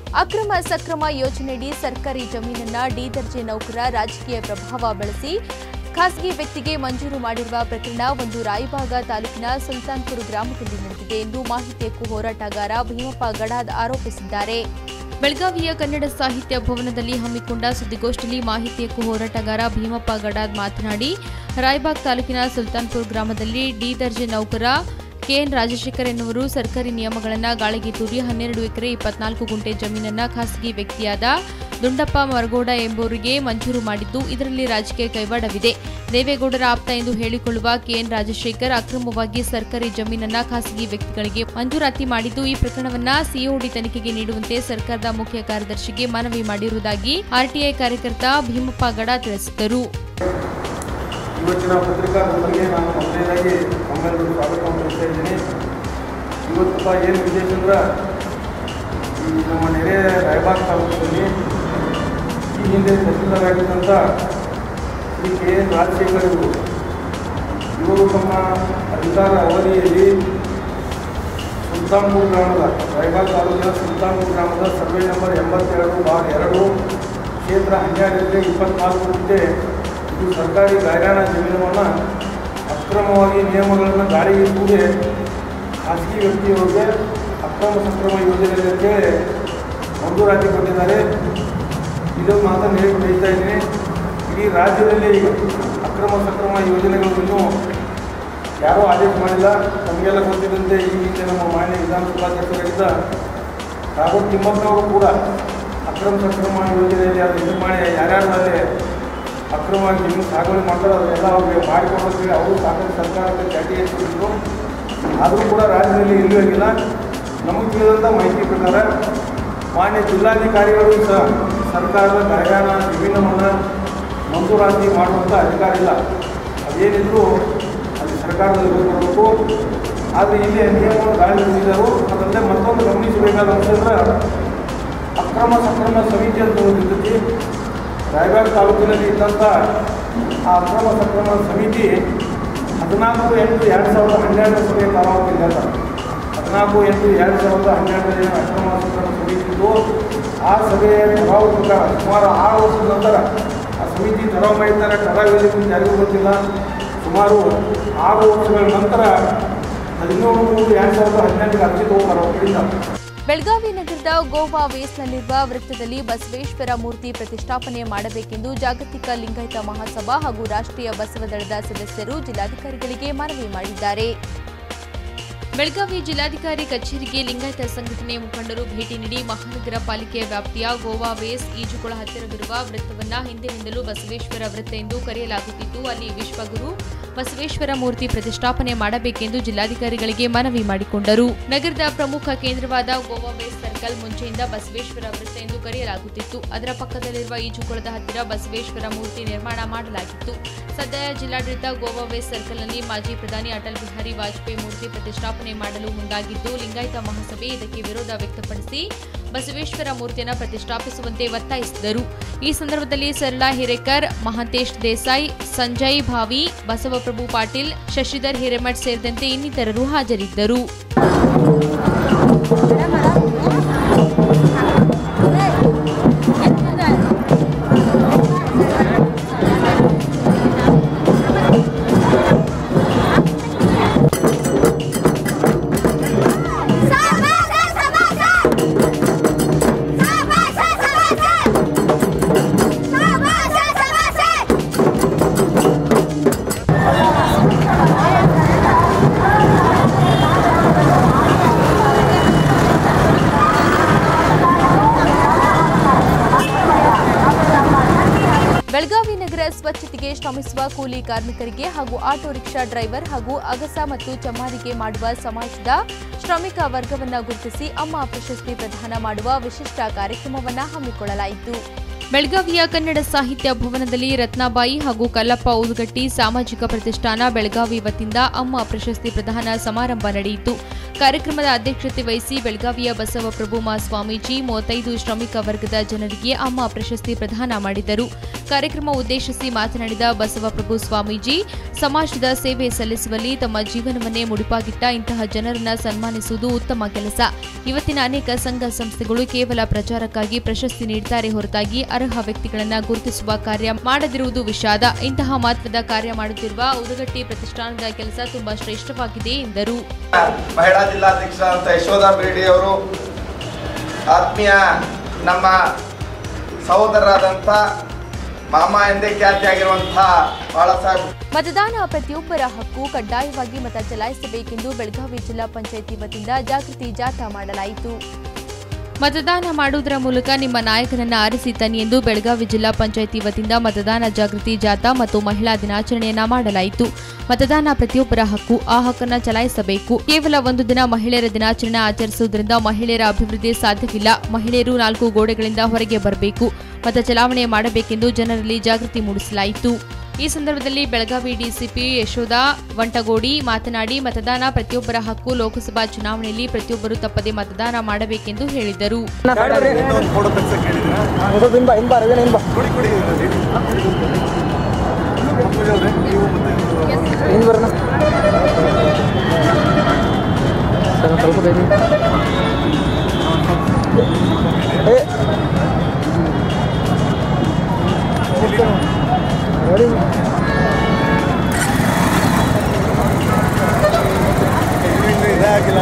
ಅಕ್ರಮ ಸಕ್ರಮ ಯೋಜನೆಯಡಿ ಸರ್ಕಾರಿ ಜಮೀನನ್ನ ಡಿ ದರ್ಜೆ ನೌಕರ ರಾಜಕೀಯ ಪ್ರಭಾವ ಬಳಸಿ ಖಾಸಗಿ ವ್ಯಕ್ತಿಗೆ ಮಂಜೂರು ಮಾಡಿರುವ ಪ್ರಕರಣ ಒಂದು ರಾಯಬಾಗ ತಾಲೂಕಿನ ಸುಲ್ತಾನ್ಪುರ ಗ್ರಾಮದಲ್ಲಿ ನಡೆದಿದೆ ಎಂದು ಮಾಹಿತಿ ಹಕ್ಕು ಹೋರಾಟಗಾರ ಭೀಮಪ್ಪ ಗಡಾದ್ ಆರೋಪಿಸಿದ್ದಾರೆ ಬೆಳಗಾವಿಯ ಕನ್ನಡ ಸಾಹಿತ್ಯ ಭವನದಲ್ಲಿ ಹಮ್ಮಿಕೊಂಡ ಸುದ್ದಿಗೋಷ್ಠಿಯಲ್ಲಿ ಮಾಹಿತಿ ಹಕ್ಕು ಹೋರಾಟಗಾರ ಭೀಮಪ್ಪ ಗಡಾದ್ ಮಾತನಾಡಿ ರಾಯಬಾಗ್ ತಾಲೂಕಿನ ಸುಲ್ತಾನ್ಪುರ ಗ್ರಾಮದಲ್ಲಿ ಡಿ ದರ್ಜೆ ನೌಕರ ಕೆಎನ್ ರಾಜಶೇಖರ್ ಎನ್ನುವರು ಸರ್ಕಾರಿ ನಿಯಮಗಳನ್ನು ಗಾಳಿಗೆ ತೂರಿ ಹನ್ನೆರಡು ಎಕರೆ ಇಪ್ಪತ್ನಾಲ್ಕು ಗುಂಟೆ ಜಮೀನನ್ನ ಖಾಸಗಿ ವ್ಯಕ್ತಿಯಾದ ದುಂಡಪ್ಪ ಮರಗೋಡ ಎಂಬುವರಿಗೆ ಮಂಜೂರು ಮಾಡಿದ್ದು ಇದರಲ್ಲಿ ರಾಜಕೀಯ ಕೈವಾಡವಿದೆ ದೇವೇಗೌಡರ ಆಪ್ತ ಎಂದು ಹೇಳಿಕೊಳ್ಳುವ ಕೆಎನ್ ರಾಜಶೇಖರ್ ಅಕ್ರಮವಾಗಿ ಸರ್ಕಾರಿ ಜಮೀನನ್ನ ಖಾಸಗಿ ವ್ಯಕ್ತಿಗಳಿಗೆ ಮಂಜೂರಾತಿ ಮಾಡಿದ್ದು ಈ ಪ್ರಕರಣವನ್ನ ಸಿಒಡಿ ತನಿಖೆಗೆ ನೀಡುವಂತೆ ಸರ್ಕಾರದ ಮುಖ್ಯ ಕಾರ್ಯದರ್ಶಿಗೆ ಮನವಿ ಮಾಡಿರುವುದಾಗಿ ಆರ್ಟಿಐ ಕಾರ್ಯಕರ್ತ ಭೀಮಪ್ಪ ಗಡ ತಿಳಿಸಿದರು ಇವತ್ತಿನ ಪತ್ರಿಕಾಗೋಷ್ಠಿಗೆ ನಾನು ಮೊದಲನೇದಾಗಿ ತಮ್ಮೆಲ್ಲರೂ ಸ್ವಾಗತವನ್ನು ಕೊಡ್ತಾ ಇದ್ದೀನಿ ಇವತ್ತು ಏನು ವಿಶೇಷ ಅಂದ್ರೆ ಈ ನಮ್ಮ ನೆರೆ ರಾಯಬಾಗ್ ತಾಲೂಕಿನಲ್ಲಿ ಈ ಹಿಂದೆ ತಹಸೀಲ್ದಾರ್ ಆಗಿದ್ದಂಥ ಶ್ರೀ ಕೆ ಎನ್ ರಾಜಶೇಖರ್ ಇವರು ಇವರು ತಮ್ಮ ಅಧಿಕಾರ ಅವಧಿಯಲ್ಲಿ ಸುಲ್ತಾನ್ಪುರ ಗ್ರಾಮದ ರಾಯಬಾಗ್ ತಾಲೂಕಿನ ಸುಲ್ತಾನ್ಪುರ ಗ್ರಾಮದ ಸರ್ವೆ ನಂಬರ್ ಎಂಬತ್ತೆರಡು ಬಾರ್ ಎರಡು ಕ್ಷೇತ್ರ ಹನ್ನೆರಡು ಎಕರೆ ಇಪ್ಪತ್ನಾಲ್ಕು ಗಂಟೆ ಇದು ಸರ್ಕಾರಿ ಗಾಯಗಾನ ಜಮೀನವನ್ನು ಅಕ್ರಮವಾಗಿ ನಿಯಮಗಳನ್ನು ಗಾಳಿಗೆ ತೂರಿ ಖಾಸಗಿ ವ್ಯಕ್ತಿಯವರಿಗೆ ಅಕ್ರಮ ಸಕ್ರಮ ಯೋಜನೆ ಅಂತೇಳಿ ಮಂಜೂರಾತಿ ಕೊಟ್ಟಿದ್ದಾರೆ ಇದು ಮಾತನ್ನು ಹೇಳಿ ಬಯಸ್ತಾ ಇದ್ದೀನಿ ಇಡೀ ರಾಜ್ಯದಲ್ಲಿ ಈಗ ಅಕ್ರಮ ಸಕ್ರಮ ಯೋಜನೆಗಳನ್ನು ಯಾರೂ ಆದೇಶ ಮಾಡಿಲ್ಲ ನಮಗೆಲ್ಲ ಗೊತ್ತಿದ್ದಂತೆ ಈ ಹಿಂದೆ ನಮ್ಮ ಮಾನ್ಯ ವಿಧಾನಸಭಾಧ್ಯಕ್ಷರಾಗಿದ್ದ ರಾಘವ್ ತಿಮ್ಮಪ್ಪನವರು ಕೂಡ ಅಕ್ರಮ ಸಕ್ರಮ ಯೋಜನೆಯಲ್ಲಿ ಅದು ಇದು ಮಾಡಿ ಯಾರ್ಯಾರು ಅಲ್ಲಿ ಅಕ್ರಮವಾಗಿ ಜಮೀನು ಸಾಗುವಳಿ ಮಾಡ್ತಾರೆ ಅದನ್ನೆಲ್ಲ ಅವ್ರಿಗೆ ಮಾಡಿಕೊಡೋದ್ರಲ್ಲಿ ಅವರು ಸಾಕಷ್ಟು ಸರ್ಕಾರದ ಚಾಟಿ ಹೆಚ್ಚಿದ್ರು ಆದರೂ ಕೂಡ ರಾಜ್ಯದಲ್ಲಿ ಎಲ್ಲೂ ಆಗಿಲ್ಲ ನಮಗೆ ತಿಳಿದಂಥ ಮಾಹಿತಿ ಪ್ರಕಾರ ಮಾನ್ಯ ಜಿಲ್ಲಾಧಿಕಾರಿಗಳು ಸಹ ಸರ್ಕಾರದ ಕಾರ್ಯಾನ ಜಮೀನವನ್ನು ಮಂಜೂರಾತಿ ಮಾಡುವಂಥ ಅಧಿಕಾರ ಇಲ್ಲ ಅದೇನಿದ್ರು ಅಲ್ಲಿ ಸರ್ಕಾರದಲ್ಲಿ ಬರಬೇಕು ಆದರೆ ಇಲ್ಲಿ ನಿಯಮವನ್ನು ಗಾಳಿ ತುಳಿದರು ಅದಲ್ಲದೆ ಮತ್ತೊಂದು ಗಮನಿಸಬೇಕಾದ ಅಂಶ ಅಂದ್ರೆ ಅಕ್ರಮ ಸಕ್ರಮ ಸಮಿತಿ ಅಂತ ಒಂದು ಇರ್ತೈತಿ ರಾಯಬಾಗ್ ತಾಲೂಕಿನಲ್ಲಿ ಇದ್ದಂಥ ಆ ಅಕ್ರಮ ಸಕ್ರಮ ಸಮಿತಿ ಹದಿನಾಲ್ಕು ಎಂಟು ಎರಡು ಸಾವಿರದ ಹನ್ನೆರಡರ ಸಭೆ ಕಾಲಾವಧಿ ಅಂತ ಹದಿನಾಲ್ಕು ಎಂಟು ಎರಡು ಸಾವಿರದ ಹನ್ನೆರಡರಲ್ಲಿ ಅಕ್ರಮ ಸಕ್ರಮ ಸಮಿತಿ ಇದ್ದು ಆ ಸಭೆಯ ಪ್ರಭಾವ ಪ್ರಕಾರ ಸುಮಾರು ಆರು ವರ್ಷದ ನಂತರ ಆ ಸಮಿತಿ ಠರಾವ್ ಮಾಡಿದ್ದಾರೆ ಠರಾವ್ ಎಲ್ಲಿ ಯಾರಿಗೂ ಗೊತ್ತಿಲ್ಲ ಸುಮಾರು ಆರು ವರ್ಷಗಳ ನಂತರ ಹದಿನೇಳು ಮೂರು ಎರಡು ಸಾವಿರದ ಹನ್ನೆರಡಕ್ಕೆ ಅರ್ಜಿ ತಗೋತಾರೆ ಅವ್ರ ಕಡೆಯಿಂದ ಬೆಳಗಾವಿ ನಗರದ ಗೋವಾ ವೇಸ್ನಲ್ಲಿರುವ ವೃತ್ತದಲ್ಲಿ ಬಸವೇಶ್ವರ ಮೂರ್ತಿ ಪ್ರತಿಷ್ಠಾಪನೆ ಮಾಡಬೇಕೆಂದು ಜಾಗತಿಕ ಲಿಂಗಾಯತ ಮಹಾಸಭಾ ಹಾಗೂ ರಾಷ್ಟ್ರೀಯ ಬಸವ ದಳದ ಸದಸ್ಯರು ಜಿಲ್ಲಾಧಿಕಾರಿಗಳಿಗೆ ಮನವಿ ಮಾಡಿದ್ದಾರೆ ಬೆಳಗಾವಿ ಜಿಲ್ಲಾಧಿಕಾರಿ ಕಚೇರಿಗೆ ಲಿಂಗಾಯತ ಸಂಘಟನೆ ಮುಖಂಡರು ಭೇಟಿ ನೀಡಿ ಮಹಾನಗರ ಪಾಲಿಕೆಯ ವ್ಯಾಪ್ತಿಯ ಗೋವಾ ವೇಸ್ ಈಜುಕೊಳ ಹತ್ತಿರವಿರುವ ವೃತ್ತವನ್ನ ಹಿಂದಿನಿಂದಲೂ ಬಸವೇಶ್ವರ ವೃತ್ತ ಎಂದು ಕರೆಯಲಾಗುತ್ತಿದ್ದು ಅಲ್ಲಿ ವಿಶ್ವಗುರು ಬಸವೇಶ್ವರ ಮೂರ್ತಿ ಪ್ರತಿಷ್ಠಾಪನೆ ಮಾಡಬೇಕೆಂದು ಜಿಲ್ಲಾಧಿಕಾರಿಗಳಿಗೆ ಮನವಿ ಮಾಡಿಕೊಂಡರು ನಗರದ ಪ್ರಮುಖ ಕೇಂದ್ರವಾದ ಗೋವಾ ವೇಸ್ ಸರ್ಕಲ್ ಮುಂಚೆಯಿಂದ ಬಸವೇಶ್ವರ ವೃತ್ತ ಎಂದು ಕರೆಯಲಾಗುತ್ತಿತ್ತು ಅದರ ಪಕ್ಕದಲ್ಲಿರುವ ಈಜುಕೊಳದ ಹತ್ತಿರ ಬಸವೇಶ್ವರ ಮೂರ್ತಿ ನಿರ್ಮಾಣ ಮಾಡಲಾಗಿತ್ತು ಸದ್ಯ ಜಿಲ್ಲಾಡಳಿತ ಗೋವಾ ವೇಸ್ ಸರ್ಕಲ್ನಲ್ಲಿ ಮಾಜಿ ಪ್ರಧಾನಿ ಅಟಲ್ ಬಿಹಾರಿ ವಾಜಪೇಯಿ ಮೂರ್ತಿ ಪ್ರತಿಷ್ಠಾಪನೆ ಮಾಡಲು ಮುಂದಾಗಿದ್ದು ಲಿಂಗಾಯತ ಮಹಾಸಭೆ ಇದಕ್ಕೆ ವಿರೋಧ ವ್ಯಕ್ತಪಡಿಸಿ ಬಸವೇಶ್ವರ ಮೂರ್ತಿಯನ್ನು ಪ್ರತಿಷ್ಠಾಪಿಸುವಂತೆ ಒತ್ತಾಯಿಸಿದರು ಈ ಸಂದರ್ಭದಲ್ಲಿ ಸರಳಾ ಹಿರೇಕರ್ ಮಹಾಂತೇಶ್ ದೇಸಾಯಿ ಸಂಜಯ್ ಭಾವಿ ಬಸವಪ್ರಭು ಪಾಟೀಲ್ ಶಶಿಧರ್ ಹಿರೇಮಠ್ ಸೇರಿದಂತೆ ಇನ್ನಿತರರು ಹಾಜರಿದ್ದರು ಬೆಳಗಾವಿ ನಗರ ಸ್ವಚ್ಛತೆಗೆ ಶ್ರಮಿಸುವ ಕೂಲಿ ಕಾರ್ಮಿಕರಿಗೆ ಹಾಗೂ ಆಟೋ ರಿಕ್ಷಾ ಡ್ರೈವರ್ ಹಾಗೂ ಅಗಸ ಮತ್ತು ಚಮ್ಮಾರಿಗೆ ಮಾಡುವ ಸಮಾಜದ ಶ್ರಮಿಕ ವರ್ಗವನ್ನ ಗುರುತಿಸಿ ಅಮ್ಮ ಪ್ರಶಸ್ತಿ ಪ್ರದಾನ ಮಾಡುವ ವಿಶಿಷ್ಟ ಕಾರ್ಯಕ್ರಮವನ್ನ ಹಮ್ಮಿಕೊಳ್ಳಲಾಯಿತು ಬೆಳಗಾವಿಯ ಕನ್ನಡ ಸಾಹಿತ್ಯ ಭವನದಲ್ಲಿ ರತ್ನಾಬಾಯಿ ಹಾಗೂ ಕಲ್ಲಪ್ಪ ಊದುಗಟ್ಟಿ ಸಾಮಾಜಿಕ ಪ್ರತಿಷ್ಠಾನ ಬೆಳಗಾವಿ ವತಿಯಿಂದ ಅಮ್ಮ ಪ್ರಶಸ್ತಿ ಪ್ರದಾನ ಸಮಾರಂಭ ನಡೆಯಿತು ಕಾರ್ಯಕ್ರಮದ ಅಧ್ಯಕ್ಷತೆ ವಹಿಸಿ ಬೆಳಗಾವಿಯ ಬಸವಪ್ರಭು ಮಹಾಸ್ವಾಮೀಜಿ ಮೂವತ್ತೈದು ಶ್ರಮಿಕ ವರ್ಗದ ಜನರಿಗೆ ಅಮ್ಮ ಪ್ರಶಸ್ತಿ ಪ್ರದಾನ ಮಾಡಿದರು ಕಾರ್ಯಕ್ರಮ ಉದ್ದೇಶಿಸಿ ಮಾತನಾಡಿದ ಬಸವಪ್ರಭು ಸ್ವಾಮೀಜಿ ಸಮಾಜದ ಸೇವೆ ಸಲ್ಲಿಸುವಲ್ಲಿ ತಮ್ಮ ಜೀವನವನ್ನೇ ಮುಡಿಪಾಗಿಟ್ಟ ಇಂತಹ ಜನರನ್ನ ಸನ್ಮಾನಿಸುವುದು ಉತ್ತಮ ಕೆಲಸ ಇವತ್ತಿನ ಅನೇಕ ಸಂಘ ಸಂಸ್ಥೆಗಳು ಕೇವಲ ಪ್ರಚಾರಕ್ಕಾಗಿ ಪ್ರಶಸ್ತಿ ನೀಡುತ್ತಾರೆ ಹೊರತಾಗಿ ಅರ್ಹ ವ್ಯಕ್ತಿಗಳನ್ನ ಗುರುತಿಸುವ ಕಾರ್ಯ ಮಾಡದಿರುವುದು ವಿಷಾದ ಇಂತಹ ಮಹತ್ವದ ಕಾರ್ಯ ಮಾಡುತ್ತಿರುವ ಉದಗಟ್ಟಿ ಪ್ರತಿಷ್ಠಾನದ ಕೆಲಸ ತುಂಬಾ ಶ್ರೇಷ್ಠವಾಗಿದೆ ಎಂದರು ಮಹಿಳಾ ಜಿಲ್ಲಾಧ್ಯಕ್ಷರಾದಂಥ ಯಶೋಧ ಬೇಡಿ ಅವರು ಆತ್ಮೀಯ ನಮ್ಮ ಸಹೋದರರಾದಂಥ ಮಾಮ ಎಂದೇ ಖ್ಯಾತಿಯಾಗಿರುವಂಥ ಬಾಳಾಸಾಹೇಬ್ ಮತದಾನ ಪ್ರತಿಯೊಬ್ಬರ ಹಕ್ಕು ಕಡ್ಡಾಯವಾಗಿ ಮತ ಚಲಾಯಿಸಬೇಕೆಂದು ಬೆಳಗಾವಿ ಜಿಲ್ಲಾ ಪಂಚಾಯಿತಿ ವತಿಯಿಂದ ಜಾಗೃತಿ ಜಾಥಾ ಮಾಡಲಾಯಿತು ಮತದಾನ ಮಾಡುವುದರ ಮೂಲಕ ನಿಮ್ಮ ನಾಯಕನನ್ನ ಆರಿಸಿ ತನ್ನಿ ಎಂದು ಬೆಳಗಾವಿ ಜಿಲ್ಲಾ ಪಂಚಾಯಿತಿ ವತಿಯಿಂದ ಮತದಾನ ಜಾಗೃತಿ ಜಾಥಾ ಮತ್ತು ಮಹಿಳಾ ದಿನಾಚರಣೆಯನ್ನ ಮಾಡಲಾಯಿತು ಮತದಾನ ಪ್ರತಿಯೊಬ್ಬರ ಹಕ್ಕು ಆ ಹಕ್ಕನ್ನ ಚಲಾಯಿಸಬೇಕು ಕೇವಲ ಒಂದು ದಿನ ಮಹಿಳೆಯರ ದಿನಾಚರಣೆ ಆಚರಿಸುವುದರಿಂದ ಮಹಿಳೆಯರ ಅಭಿವೃದ್ಧಿ ಸಾಧ್ಯವಿಲ್ಲ ಮಹಿಳೆಯರು ನಾಲ್ಕು ಗೋಡೆಗಳಿಂದ ಹೊರಗೆ ಬರಬೇಕು ಮತ ಚಲಾವಣೆ ಮಾಡಬೇಕೆಂದು ಜನರಲ್ಲಿ ಜಾಗೃತಿ ಮೂಡಿಸಲಾಯಿತು ಈ ಸಂದರ್ಭದಲ್ಲಿ ಬೆಳಗಾವಿ ಡಿಸಿಪಿ ಯಶೋಧ ವಂಟಗೋಡಿ ಮಾತನಾಡಿ ಮತದಾನ ಪ್ರತಿಯೊಬ್ಬರ ಹಕ್ಕು ಲೋಕಸಭಾ ಚುನಾವಣೆಯಲ್ಲಿ ಪ್ರತಿಯೊಬ್ಬರು ತಪ್ಪದೆ ಮತದಾನ ಮಾಡಬೇಕೆಂದು ಹೇಳಿದರು ಫೋಟೋ ತೆಗ್ಸಕ್ಕೆ ಹೇಳಿದ್ದೀರಾ ಹಿಂಬ ಹಿಂಬ ರವೀಣ ಹಿಂಬ ಕುಡಿ ಕುಡಿ ನೀವು ಮತ್ತೆ ಹಿಂದ್ ಬರೋಣ ಸರ್, ಸ್ವಲ್ಪ ಬೇಗ ಏ ನೋಡಿ ಇನ್ನೂ ಇದೇ ಆಗಿಲ್ಲ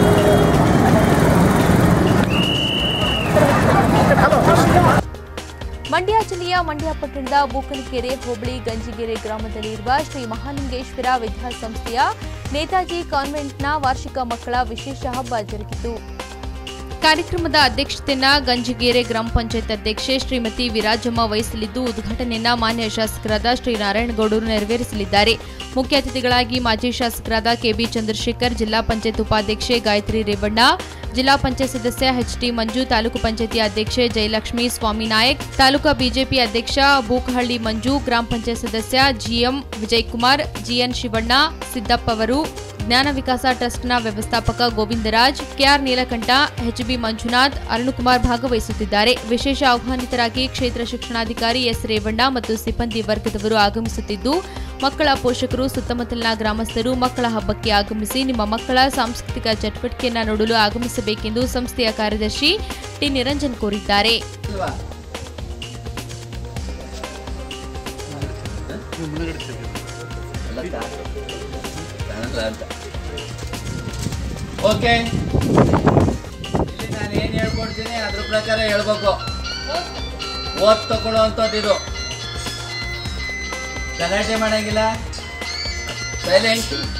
ಮಂಡ್ಯ ಜಿಲ್ಲೆಯ ಮಂಡ್ಯ ಪಟ್ಟಣದ ಬೂಕನಕೆರೆ ಹೋಬಳಿ ಗಂಜಿಗೆರೆ ಗ್ರಾಮದಲ್ಲಿರುವ ಶ್ರೀ ಮಹಾಲಿಂಗೇಶ್ವರ ವಿದ್ಯಾಸಂಸ್ಥೆಯ ನೇತಾಜಿ ಕಾನ್ವೆಂಟ್ನ ವಾರ್ಷಿಕ ಮಕ್ಕಳ ವಿಶೇಷ ಹಬ್ಬ ಜರುಗಿತು ಕಾರ್ಯಕ್ರಮದ ಅಧ್ಯಕ್ಷತೆಯನ್ನ ಗಂಜಿಗೇರೆ ಗ್ರಾಮ ಪಂಚಾಯತ್ ಅಧ್ಯಕ್ಷೆ ಶ್ರೀಮತಿ ವಿರಾಜಮ್ಮ ವಹಿಸಲಿದ್ದು ಉದ್ಘಾಟನೆಯನ್ನ ಮಾನ್ಯ ಶಾಸಕರಾದ ಶ್ರೀ ನಾರಾಯಣಗೌಡರು ನೆರವೇರಿಸಲಿದ್ದಾರೆ ಮುಖ್ಯ ಅತಿಥಿಗಳಾಗಿ ಮಾಜಿ ಶಾಸಕರಾದ ಕೆಬಿ ಚಂದ್ರಶೇಖರ್ ಜಿಲ್ಲಾ ಪಂಚಾಯತ್ ಉಪಾಧ್ಯಕ್ಷೆ ಗಾಯತ್ರಿ ರೇವಣ್ಣ ಜಿಲ್ಲಾ ಪಂಚಾಯತ್ ಸದಸ್ಯ ಎಚ್ಟಿ ಮಂಜು ತಾಲೂಕು ಪಂಚಾಯತಿ ಅಧ್ಯಕ್ಷೆ ಜಯಲಕ್ಷ್ಮಿ ಸ್ವಾಮಿ ನಾಯಕ್ ತಾಲೂಕಾ ಬಿಜೆಪಿ ಅಧ್ಯಕ್ಷ ಬೂಕಹಳ್ಳಿ ಮಂಜು ಗ್ರಾಮ ಪಂಚಾಯತ್ ಸದಸ್ಯ ಜಿಎಂ ವಿಜಯಕುಮಾರ್ ಜಿಎನ್ ಶಿವಣ್ಣ ಸಿದ್ದಪ್ಪ ಅವರು ಜ್ಞಾನ ವಿಕಾಸ ಟ್ರಸ್ಟ್ನ ವ್ಯವಸ್ಥಾಪಕ ಗೋವಿಂದರಾಜ್ ಕೆಆರ್ ನೀಲಕಂಠ ಎಚ್ಬಿ ಮಂಜುನಾಥ್ ಅರುಣಕುಮಾರ್ ಭಾಗವಹಿಸುತ್ತಿದ್ದಾರೆ ವಿಶೇಷ ಆಹ್ವಾನಿತರಾಗಿ ಕ್ಷೇತ್ರ ಶಿಕ್ಷಣಾಧಿಕಾರಿ ಎಸ್ ರೇವಣ್ಣ ಮತ್ತು ಸಿಬ್ಬಂದಿ ವರ್ಗದವರು ಆಗಮಿಸುತ್ತಿದ್ದು ಮಕ್ಕಳ ಪೋಷಕರು ಸುತ್ತಮುತ್ತಲಿನ ಗ್ರಾಮಸ್ಥರು ಮಕ್ಕಳ ಹಬ್ಬಕ್ಕೆ ಆಗಮಿಸಿ ನಿಮ್ಮ ಮಕ್ಕಳ ಸಾಂಸ್ಕೃತಿಕ ಚಟುವಟಿಕೆಯನ್ನ ನೋಡಲು ಆಗಮಿಸಬೇಕೆಂದು ಸಂಸ್ಥೆಯ ಕಾರ್ಯದರ್ಶಿ ಟಿ ನಿರಂಜನ್ ಕೋರಿದ್ದಾರೆ ಓಕೆ ಇಲ್ಲಿ ನಾನು ಏನು ಹೇಳ್ಕೊಡ್ತೀನಿ ಅದ್ರ ಪ್ರಕಾರ ಹೇಳ್ಬೇಕು ಓದ್ ತಗೊಳ್ಳೋ ಅಂಥದ್ದು ಇದು ಗಲಾಟೆ ಮಾಡಂಗಿಲ್ಲ ಸೈಲೆಂಟ್